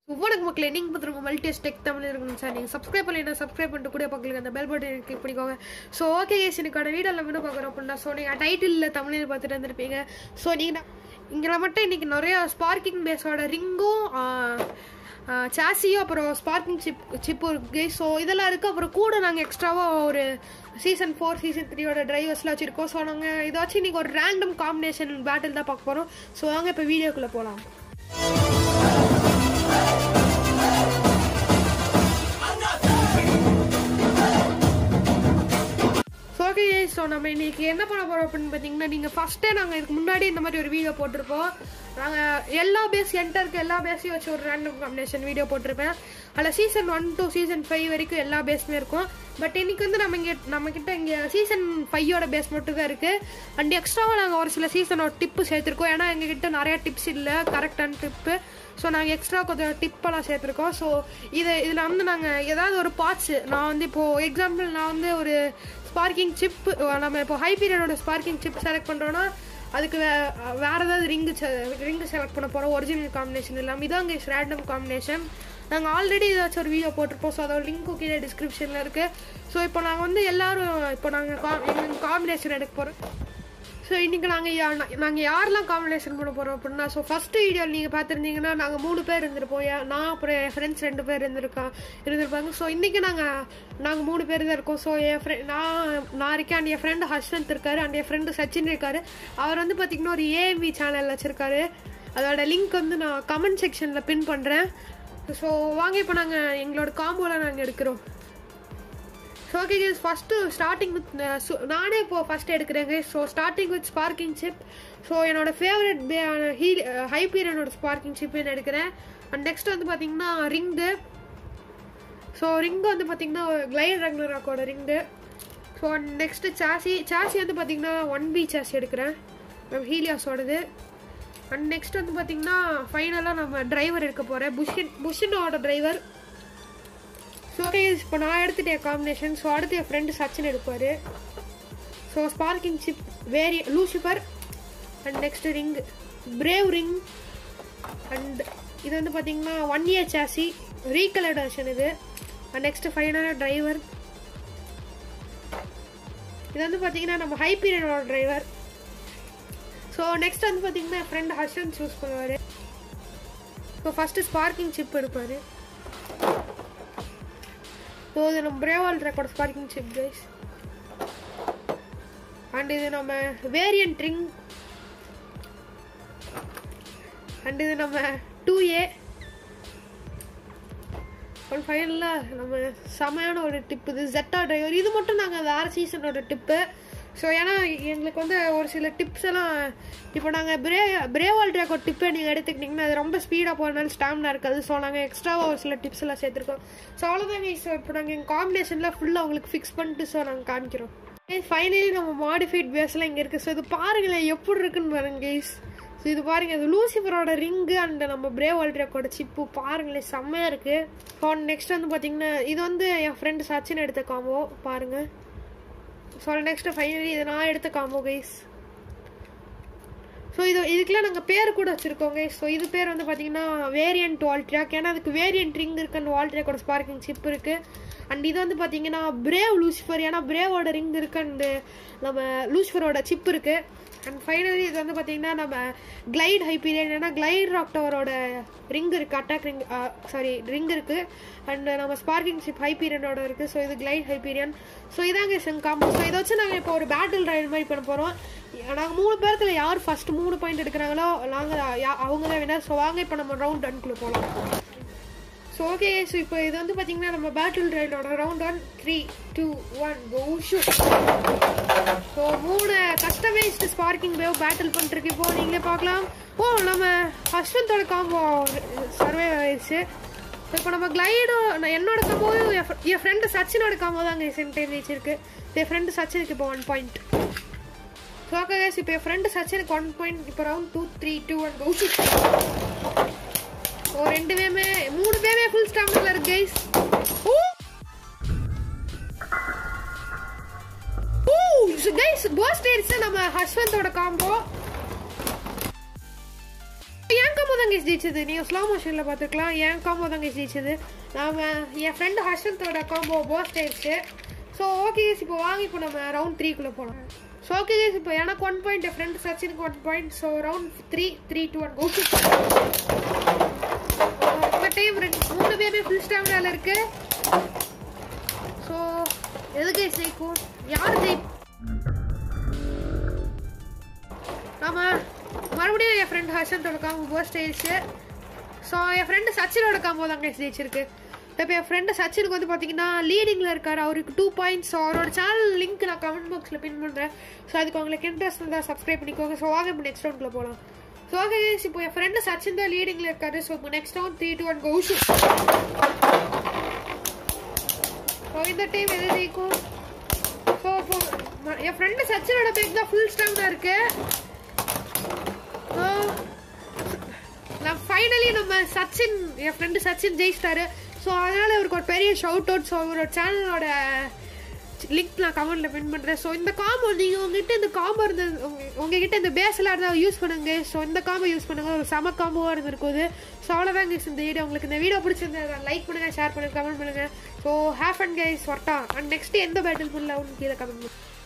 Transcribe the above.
வணக்கம் மக்களே நீங்கள் பார்த்துருங்க மல்டிஎஸ் டெக் தமிழ் இருக்கணும் சார் நீங்கள் சப்ஸ்கிரைப் பண்ணி சப்ஸ்கிரைப் பண்ணிட்டு கூட பக்கத்துக்கு அந்த பெல் பட்டன் கிளிக் பண்ணிக்கோங்க ஸோ ஓகே கேஸ் எனக்கான வீடியோ நம்ம என்ன பார்க்குறோம் அப்படின்னா ஸோ நீங்கள் டைட்டிலில் தமிழில் பார்த்துட்டு வந்திருப்பீங்க ஸோ நீங்கள் இங்கே மட்டும் இன்றைக்கி நிறைய ஸ்பார்க்கிங் பேஸோட ரிங்கும் சாசியும் அப்புறம் ஸ்பார்க்கிங் சிப் சிப்பும் இருக்குது ஸோ இதெல்லாம் இருக்குது அப்புறம் கூட நாங்கள் எக்ஸ்ட்ராவாக ஒரு சீசன் ஃபோர் சீசன் த்ரீயோட டிரைவர்ஸ்லாம் வச்சுருக்கோம் ஸோ நாங்கள் இதை வச்சு இன்றைக்கி ஒரு ரேண்டம் காம்பினேஷன் பேட்டில் தான் பார்க்க போகிறோம் ஸோ வாங்க இப்போ வீடியோக்குள்ளே போகலாம் ஓகே ஸோ நம்ம இன்னைக்கு என்ன பண்ண போகிறோம் அப்படின்னு பார்த்தீங்கன்னா நீங்கள் ஃபஸ்ட்டே நாங்கள் இதுக்கு முன்னாடி இந்த மாதிரி ஒரு வீடியோ போட்டிருப்போம் நாங்கள் எல்லா பேஸ் என்டருக்கு எல்லா பேஸையும் வச்சு ஒரு ரேண்டம் காம்பினேஷன் வீடியோ போட்டிருப்பேன் அதில் season one to season five வரைக்கும் எல்லா பேஸுமே இருக்கும் பட் இன்னைக்கு வந்து நம்ம இங்கே நம்மக்கிட்ட இங்கே சீசன் ஃபைவோட பேஸ் மட்டும் தான் இருக்குது அண்ட் எக்ஸ்ட்ராவாக நாங்கள் ஒரு சில சீசனோட டிப்பு சேர்த்துருக்கோம் ஏன்னா எங்ககிட்ட நிறைய டிப்ஸ் இல்லை கரெக்டான டிப்பு ஸோ நாங்கள் எக்ஸ்ட்ரா கொஞ்சம் டிப்பெல்லாம் சேர்த்துருக்கோம் ஸோ இது இதில் வந்து நாங்கள் ஏதாவது ஒரு பார்ட்ஸு நான் வந்து இப்போது எக்ஸாம்பிள் நான் வந்து ஒரு ஸ்பார்க்கிங் சிப் நம்ம இப்போ ஹை பீரியடோட ஸ்பார்க்கிங் சிப் செலக்ட் பண்ணுறோன்னா அதுக்கு வே வேறு ஏதாவது ரிங்கு ரிங்கு செலக்ட் பண்ண போகிறோம் ஒரிஜினல் காம்பினேஷன் இல்லாமல் இதான் இங்கே ரேண்டம் காம்பினேஷன் நாங்கள் ஆல்ரெடி ஏதாச்சும் ஒரு வீடியோ போட்டிருப்போம் ஸோ அதோட லிங்க்கு கீழே டிஸ்கிரிப்ஷனில் இருக்குது ஸோ இப்போ நாங்கள் வந்து எல்லோரும் இப்போ நாங்கள் கா எங்களுக்கு காம்பினேஷன் எடுக்க போகிறோம் ஸோ இன்றைக்கி நாங்கள் நாங்கள் யாரெல்லாம் காம்பினேஷன் பண்ண போகிறோம் அப்படின்னா ஸோ ஃபஸ்ட்டு வீடியோ நீங்கள் பார்த்துருந்தீங்கன்னா நாங்கள் மூணு பேர் இருந்திருப்போம் ஏன் நான் அப்புறம் என் ஃப்ரெண்ட்ஸ் ரெண்டு பேர் இருந்திருக்கோம் இருந்திருப்பாங்க ஸோ இன்றைக்கி நாங்கள் நாங்கள் மூணு பேர் தான் இருக்கோம் ஸோ என் ஃப்ரெண்ட் நான் நான் இருக்கேன் அண்ட் என் ஃப்ரெண்டு ஹஸ்வந்த் இருக்காரு அண்ட் என் ஃப்ரெண்டு சச்சின் இருக்காரு அவர் வந்து பார்த்திங்கன்னா ஒரு ஏஎம்பி சேனல் வச்சுருக்காரு அதோட லிங்க் வந்து நான் கமெண்ட் செக்ஷனில் பின் பண்ணுறேன் ஸோ வாங்க இப்போ நாங்கள் எங்களோட காம்போவில் நாங்கள் எடுக்கிறோம் so okay guys first starting with நானே இப்போ ஃபஸ்ட் எடுக்கிறேங்க so starting with sparking chip so என்னோட ஃபேவரட் ஹீல் ஹை பீரியடோட ஸ்பார்க்கிங் சிப்னு எடுக்கிறேன் அண்ட் நெக்ஸ்ட் வந்து பார்த்தீங்கன்னா ரிங்கு ஸோ ரிங்கு வந்து பார்த்தீங்கன்னா கிளைட் ரெக்னராக்கோட ring so next chassis chassis வந்து பார்த்தீங்கன்னா ஒன் பி சாசி எடுக்கிறேன் நம்ம ஹீலியாஸோடது அண்ட் நெக்ஸ்ட் வந்து பார்த்தீங்கன்னா ஃபைனலாக நம்ம டிரைவர் எடுக்க போகிறேன் புஷின் புஷினோட டிரைவர் ஸோ ஓகே இப்போ நான் எடுத்துட்டேன் காம்பினேஷன் ஸோ அடுத்து என் ஃப்ரெண்டு சச்சின் எடுப்பார் so sparking chip very Lucifer and next ring brave ring and இது வந்து பார்த்தீங்கன்னா one year chassis recoloured version இது அண்ட் நெக்ஸ்ட் ஃபைனலாக டிரைவர் இது வந்து பார்த்தீங்கன்னா நம்ம ஹை பீரியடோட டிரைவர் ஸோ நெக்ஸ்ட் வந்து பார்த்தீங்கன்னா என் ஃப்ரெண்ட் ஹர்ஷன் சூஸ் பண்ணுவார் ஸோ ஃபஸ்ட்டு ஸ்பார்க்கிங் சிப் எடுப்பார் ஸோ இது நம்ம பிரேவால் record sparking chip guys and இது நம்ம வேரியன்ட் ரிங் அண்ட் இது நம்ம டூ ஏ ஒன் ஃபைனலில் நம்ம செமையான ஒரு டிப் இது ஜெட்டா டிரைவர் இது மட்டும் நாங்கள் வேறு சீசனோட டிப்பு ஸோ ஏன்னா எங்களுக்கு வந்து ஒரு சில டிப்ஸ் எல்லாம் இப்போ நாங்கள் பிரே பிரேவால் ட்ராக்கோட டிப்பை நீங்கள் எடுத்துக்கிட்டிங்கன்னா அது ரொம்ப ஸ்பீடாக போகிறனால ஸ்டாமினா இருக்காது ஸோ நாங்கள் எக்ஸ்ட்ராவாக ஒரு சில டிப்ஸ் எல்லாம் சேர்த்துருக்கோம் ஸோ அவ்வளோதாங்க ஸோ இப்போ நாங்கள் எங்கள் காம்பினேஷனில் ஃபுல்லாக உங்களுக்கு ஃபிக்ஸ் பண்ணிட்டு ஸோ நாங்கள் காமிக்கிறோம் ஃபைனலி நம்ம மாடிஃபைட் பேஸ்லாம் இங்கே இருக்குது ஸோ இது பாருங்களேன் எப்படி இருக்குன்னு பாருங்க கைஸ் ஸோ இது பாருங்க இது லூசிஃபரோட ரிங்கு அண்ட் நம்ம பிரேவ் அல்ட்ராக்கோட சிப்பு பாருங்களேன் செம்மையாக இருக்குது நெக்ஸ்ட் வந்து பார்த்தீங்கன்னா இது வந்து என் ஃப்ரெண்டு சச்சின் எடுத்த காம்போ பாருங்கள் ஸோ நெக்ஸ்ட் ஃபைனலி இதை நான் எடுத்த காம்போ கைஸ் ஸோ இது இதுக்கெலாம் நாங்கள் பேர் கூட வச்சுருக்கோம் கைஸ் ஸோ இது பேர் வந்து பார்த்தீங்கன்னா வேரியன்ட் வால் ட்ராக் ஏன்னா அதுக்கு வேரியன்ட் ரிங் இருக்குது அந்த வால் ட்ராக்கோட ஸ்பார்க்கிங் சிப் இருக்குது அண்ட் இது வந்து பார்த்தீங்கன்னா பிரேவ் லூசிஃபர் ஏன்னா பிரேவோட ரிங் இருக்குது அண்டு நம்ம லூசிஃபரோட சிப் இருக்குது அண்ட் ஃபைனலி இது வந்து பார்த்தீங்கன்னா நம்ம கிளைட் ஹைப்பீரியன் ஏன்னா கிளைட் ராக்டவரோட ரிங் இருக்குது அட்டாக் ரிங் சாரி ரிங் இருக்குது அண்ட் நம்ம ஸ்பார்க்கிங் ஷிப் ஹைப்பீரியனோட இருக்குது ஸோ இது கிளைட் ஹைப்பீரியன் ஸோ இதாங்க செங் காம்போ ஸோ இதை வச்சு நாங்கள் இப்போ ஒரு பேட்டில் ரைடு மாதிரி பண்ண போகிறோம் நாங்கள் மூணு பேரத்தில் யார் ஃபஸ்ட் மூணு பாயிண்ட் எடுக்கிறாங்களோ நாங்கள் அவங்க தான் வினர் ஸோ வாங்க இப்போ நம்ம ரவுண்ட் ஒன்குள்ளே போகலாம் ஸோ ஓகே ஸோ இப்போ இது வந்து பார்த்தீங்கன்னா நம்ம பேட்டில் ரைடோட round one three two one go shoot so மூணு கஸ்டமைஸ்டு ஸ்பார்க்கிங் வேவ் பேட்டில் பண்ணிட்டுருக்கு இப்போ நீங்களே பார்க்கலாம் ஓ நம்ம ஹஸ்வந்தோட காம்போ சர்வே ஆயிடுச்சு இப்போ நம்ம கிளைடும் என்னோட காம்போவும் என் ஃப்ரெண்டு சச்சினோட காம்போ தாங்க சென்ட் டைம் ஜெயிச்சிருக்கு என் ஃப்ரெண்டு சச்சினுக்கு இப்போ one point so okay guys இப்போ என் ஃப்ரெண்டு சச்சினுக்கு ஒன் பாயிண்ட் இப்போ round two three two one go shoot so ரெண்டு பேருமே மூணு பேருமே ஃபுல் ஸ்டாமில் இருக்கு கைஸ் கைஸ் போஸ்ட் ஆயிடுச்சு நம்ம ஹஸ்வந்தோட காம்போ என் காம்போ தான் கைஸ் ஜெயிச்சது நீங்கள் ஸ்லோ மோஷனில் பார்த்துக்கலாம் என் காம்போ தான் கைஸ் ஜெயிச்சது நாம என் ஃப்ரெண்டு ஹர்ஷந்தோட காம்போ போஸ்ட் ஆயிடுச்சு ஸோ ஓகே கைஸ் இப்போ வாங்கி இப்போ நம்ம ரவுண்ட் த்ரீக்குள்ளே போகலாம் ஸோ ஓகே கைஸ் இப்போ எனக்கு ஒன் பாயிண்ட் என் ஃப்ரெண்டு சச்சினுக்கு one point so round three three two one okay இந்த டைம் ரெண்டு மூணு பேருமே ஃபுல் ஸ்டாமினால இருக்கு ஸோ எது கைஸ் ஜெயிக்கும் யார் ஜெயிக்கும் நாம மறுபடியும் என் ஃப்ரெண்ட் ஹர்ஷந்தோட காம்போ போஸ்ட் ஆயிடுச்சு ஸோ என் ஃப்ரெண்டு சச்சினோட காம்போ தான் கைஸ் ஜெயிச்சிருக்கு இப்போ என் ஃப்ரெண்டு சச்சினுக்கு வந்து பார்த்தீங்கன்னா லீடிங்கில் இருக்கார் அவருக்கு டூ பாயிண்ட்ஸ் அவரோட சேனல் லிங்க் நான் கமெண்ட் பாக்ஸில் பின் பண்ணுறேன் ஸோ அதுக்கு உங்களுக்கு இன்ட்ரெஸ்ட் இருந்தால் சப்ஸ்கிரைப் பண்ணிக்கோங்க ஸோ வாங்க இப்போ நெக்ஸ்ட் ரவுண்டில் போகலாம் ஸோ ஓகே கைஸ் இப்போ என் ஃப்ரெண்டு சச்சின் தான் லீடிங்கில் இருக்காரு ஸோ இப்போ next round three two one go shoot so இந்த டைம் எது ஜெயிக்கும் ஸோ இப்போ ம- என் ஃப்ரெண்டு சச்சினோட பேக் தான் ஃபுல் ஸ்டாங் தான் இருக்கு ஸோ நான் ஃபைனலி நம்ம சச்சின் என் ஃப்ரெண்டு சச்சின் ஜெயிச்சிட்டாரு ஸோ அதனால இவருக்கு ஒரு பெரிய ஷவுட் அவுட் ஸோ அவரோட சேனலோட லிங்க் நான் கமெண்ட்ல பின் பண்ணுறேன் ஸோ இந்த காம்போ நீங்கள் உங்ககிட்ட இந்த காம்போ இருந்தது உங்க- உங்ககிட்ட இந்த பேஸ்லாம் இருந்தால் யூஸ் பண்ணுங்க ஸோ இந்த காம்போ யூஸ் பண்ணுங்க ஒரு செம காம்போவாக இருந்திருக்குது ஸோ அவ்வளோதான் guys இந்த வீடியோ உங்களுக்கு இந்த வீடியோ பிடிச்சிருந்தா லைக் பண்ணுங்க ஷேர் பண்ணுங்க கமெண்ட் பண்ணுங்க ஸோ ஹேஃப் அண்ட் கைஸ் ஒர்ட்டா அண்ட் நெக்ஸ்ட் எந்த பேட்டில் பண்ணல கீழே கமெண்ட் பண்ணுங்க